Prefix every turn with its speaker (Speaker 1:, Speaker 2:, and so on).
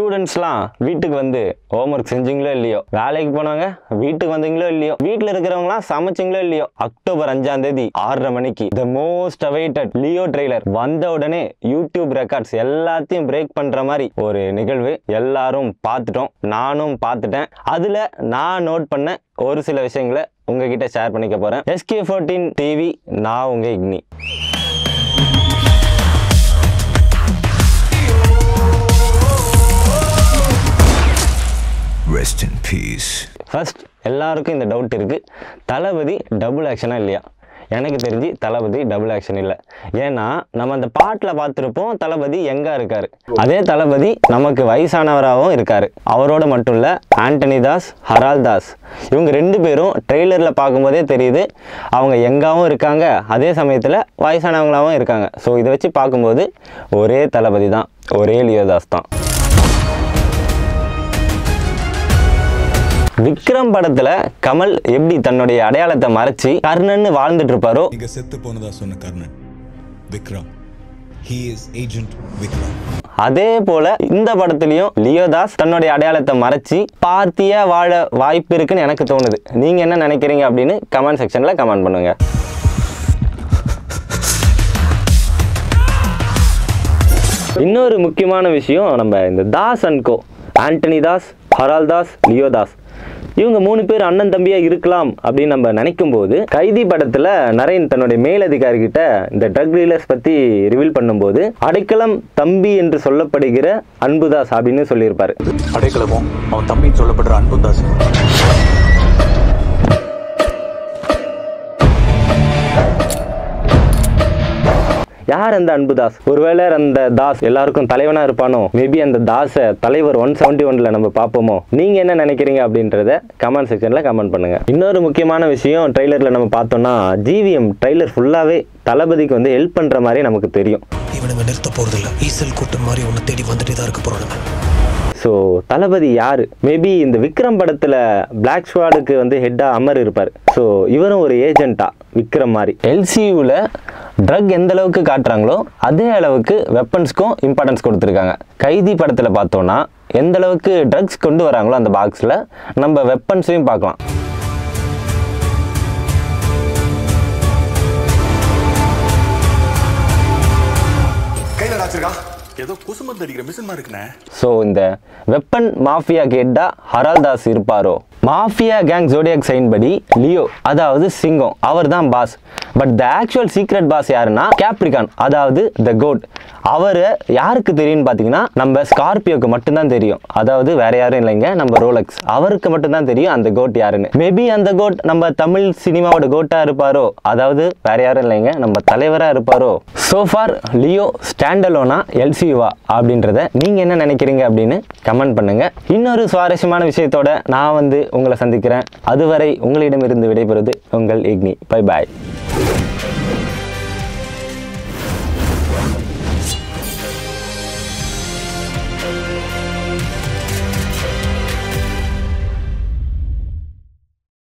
Speaker 1: ஸ்டூடெண்ட்ஸ்லாம் வீட்டுக்கு வந்து ஹோம்ஒர்க் செஞ்சீங்களோ இல்லையோ வேலைக்கு போனாங்க வீட்டுக்கு வந்தீங்களோ இல்லையோ வீட்டில் இருக்கிறவங்களாம் சமைச்சிங்களோ இல்லையோ அக்டோபர் அஞ்சாம் தேதி ஆறரை மணிக்கு the most awaited Leo trailer வந்த உடனே யூடியூப் ரெக்கார்ட்ஸ் எல்லாத்தையும் பிரேக் பண்ற மாதிரி ஒரு நிகழ்வு எல்லாரும் பார்த்துட்டோம் நானும் பார்த்துட்டேன் அதுல நான் நோட் பண்ண ஒரு சில விஷயங்களை உங்ககிட்ட ஷேர் பண்ணிக்க போறேன் எஸ்கே ஃபோர்டீன் டிவி நான் உங்க இக்னி
Speaker 2: Rest in peace.
Speaker 1: ஃபர்ஸ்ட் எல்லாருக்கும் இந்த டவுட் இருக்கு தளபதி டபுள் ஆக்ஷனா இல்லையா எனக்கு தெரிஞ்சு தளபதி டபுள் ஆக்ஷன் இல்லை ஏன்னா நம்ம அந்த பாட்டில் பார்த்துருப்போம் தளபதி எங்க இருக்காரு அதே தளபதி நமக்கு வயசானவராகவும் இருக்காரு அவரோட மட்டும் இல்லை ஆண்டனி தாஸ் ஹரால் தாஸ் இவங்க ரெண்டு பேரும் ட்ரெய்லரில் பார்க்கும்போதே தெரியுது அவங்க எங்காவும் இருக்காங்க அதே சமயத்தில் வயசானவங்களாகவும் இருக்காங்க ஸோ இதை வச்சு பார்க்கும்போது ஒரே தளபதி தான் ஒரே லியோதாஸ் தான் விக்ரம் படத்துல கமல் எப்படி தன்னுடைய அடையாளத்தை மறைச்சு கர்ணன்னு வாழ்ந்துட்டு இருப்பாரோ
Speaker 3: நீங்க செத்து போனதா சொன்ன Karnan Vikram he is agent Vikram
Speaker 1: அதே போல இந்த படத்துலயும் லியோதாஸ் தன்னுடைய அடையாளத்தை மறைச்சு பார்த்தியா வாழ வாய்ப்பு இருக்குன்னு எனக்கு தோணுது நீங்க என்ன நினைக்கிறீங்க அப்படின்னு கமெண்ட் செக்ஷன்ல கமெண்ட் பண்ணுங்க இன்னொரு முக்கியமான விஷயம் நம்ம இந்த தாஸ் அண்ட் கோ ஆண்டனி தாஸ் ஹரால் தாஸ் லியோ தாஸ் இவங்க மூணு பேர் அண்ணன் தம்பியா இருக்கலாம் அப்படின்னு நம்ம நினைக்கும் போது கைதி படத்துல நரேன் தன்னுடைய மேலதிகாரி கிட்ட இந்த ட்ரக் டீலர்ஸ் பத்தி ரிவீல் பண்ணும்போது அடைக்கலம் தம்பி என்று சொல்லப்படுகிற அன்புதாஸ் அப்படின்னு சொல்லியிருப்பாரு
Speaker 4: அடைக்கலமும் அவன் தம்பின்னு சொல்லப்படுற அன்புதாஸ்
Speaker 1: யார் அந்த அன்புதாஸ் ஒருவேளை அந்த தாஸ் எல்லாருக்கும் தலைவனா இருப்பானோ மேபி அந்த தாஸை தலைவர் ஒன் செவன்டி ஒன்ல நம்ம பார்ப்போமோ நீங்க என்ன நினைக்கிறீங்க அப்படின்றத கமெண்ட் செக்ஷன்ல கமெண்ட் பண்ணுங்க இன்னொரு முக்கியமான விஷயம் ட்ரைலர்ல நம்ம பார்த்தோம்னா ஜிவிஎம் ட்ரைலர் ஃபுல்லாவே தளபதிக்கு வந்து ஹெல்ப் பண்ற மாதிரி நமக்கு தெரியும்
Speaker 5: இவனுங்க நிறுத்த போறதில்ல ஈசல் கூட்டம் மாதிரி உன்னை தேடி வந்துட்டே தான் இருக்க போறானுங்க
Speaker 1: ஸோ தளபதி யாரு மேபி இந்த விக்ரம் படத்துல பிளாக் ஸ்வாடுக்கு வந்து ஹெட்டா அமர் இருப்பார் ஸோ இவரும் ஒரு ஏஜென்ட்டா விக்ரம் மாதிரி எல்சியூவில் ட்ரக் எந்த அளவுக்கு காட்டுறாங்களோ அதே அளவுக்கு வெப்பன்ஸ்க்கும் இம்பார்ட்டன்ஸ் கொடுத்துருக்காங்க கைதி படத்தில் பார்த்தோன்னா எந்த அளவுக்கு ட்ரக்ஸ் கொண்டு வராங்களோ அந்த பாக்ஸில் நம்ம வெப்பன்ஸையும் பார்க்கலாம்
Speaker 4: கையில டாச்சிருக்கா ஏதோ குசுமத்து அடிக்கிற மிஷின் மாதிரி இருக்குண்ணே
Speaker 1: ஸோ இந்த வெப்பன் மாஃபியா கேட்டா ஹரால் தாஸ் இருப்பாரோ மாஃபியா கேங் ஜோடியாக் சைன் படி லியோ அதாவது சிங்கம் அவர் தான் boss but the actual secret boss யாருன்னா கேப்ரிகான் அதாவது த கோட் அவர் யாருக்கு தெரியும்னு பார்த்தீங்கன்னா நம்ம ஸ்கார்பியோக்கு மட்டும்தான் தெரியும் அதாவது வேற யாரும் இல்லைங்க நம்ம ரோலக்ஸ் அவருக்கு மட்டும்தான் தெரியும் அந்த கோட் யாருன்னு மேபி அந்த கோட் நம்ம தமிழ் சினிமாவோட கோட்டா இருப்பாரோ அதாவது வேற யாரும் இல்லைங்க நம்ம தலைவரா இருப்பாரோ சோஃபார் லியோ ஸ்டாண்டலோனா எல்சிவா அப்படின்றத நீங்க என்ன நினைக்கிறீங்க அப்படின்னு கமெண்ட் பண்ணுங்க இன்னொரு சுவாரஸ்யமான விஷயத்தோட நான் வந்து உங்களை சந்திக்கிறேன் அதுவரை உங்களிடமிருந்து விடைபெறுவது உங்கள் இக்னி பை பாய்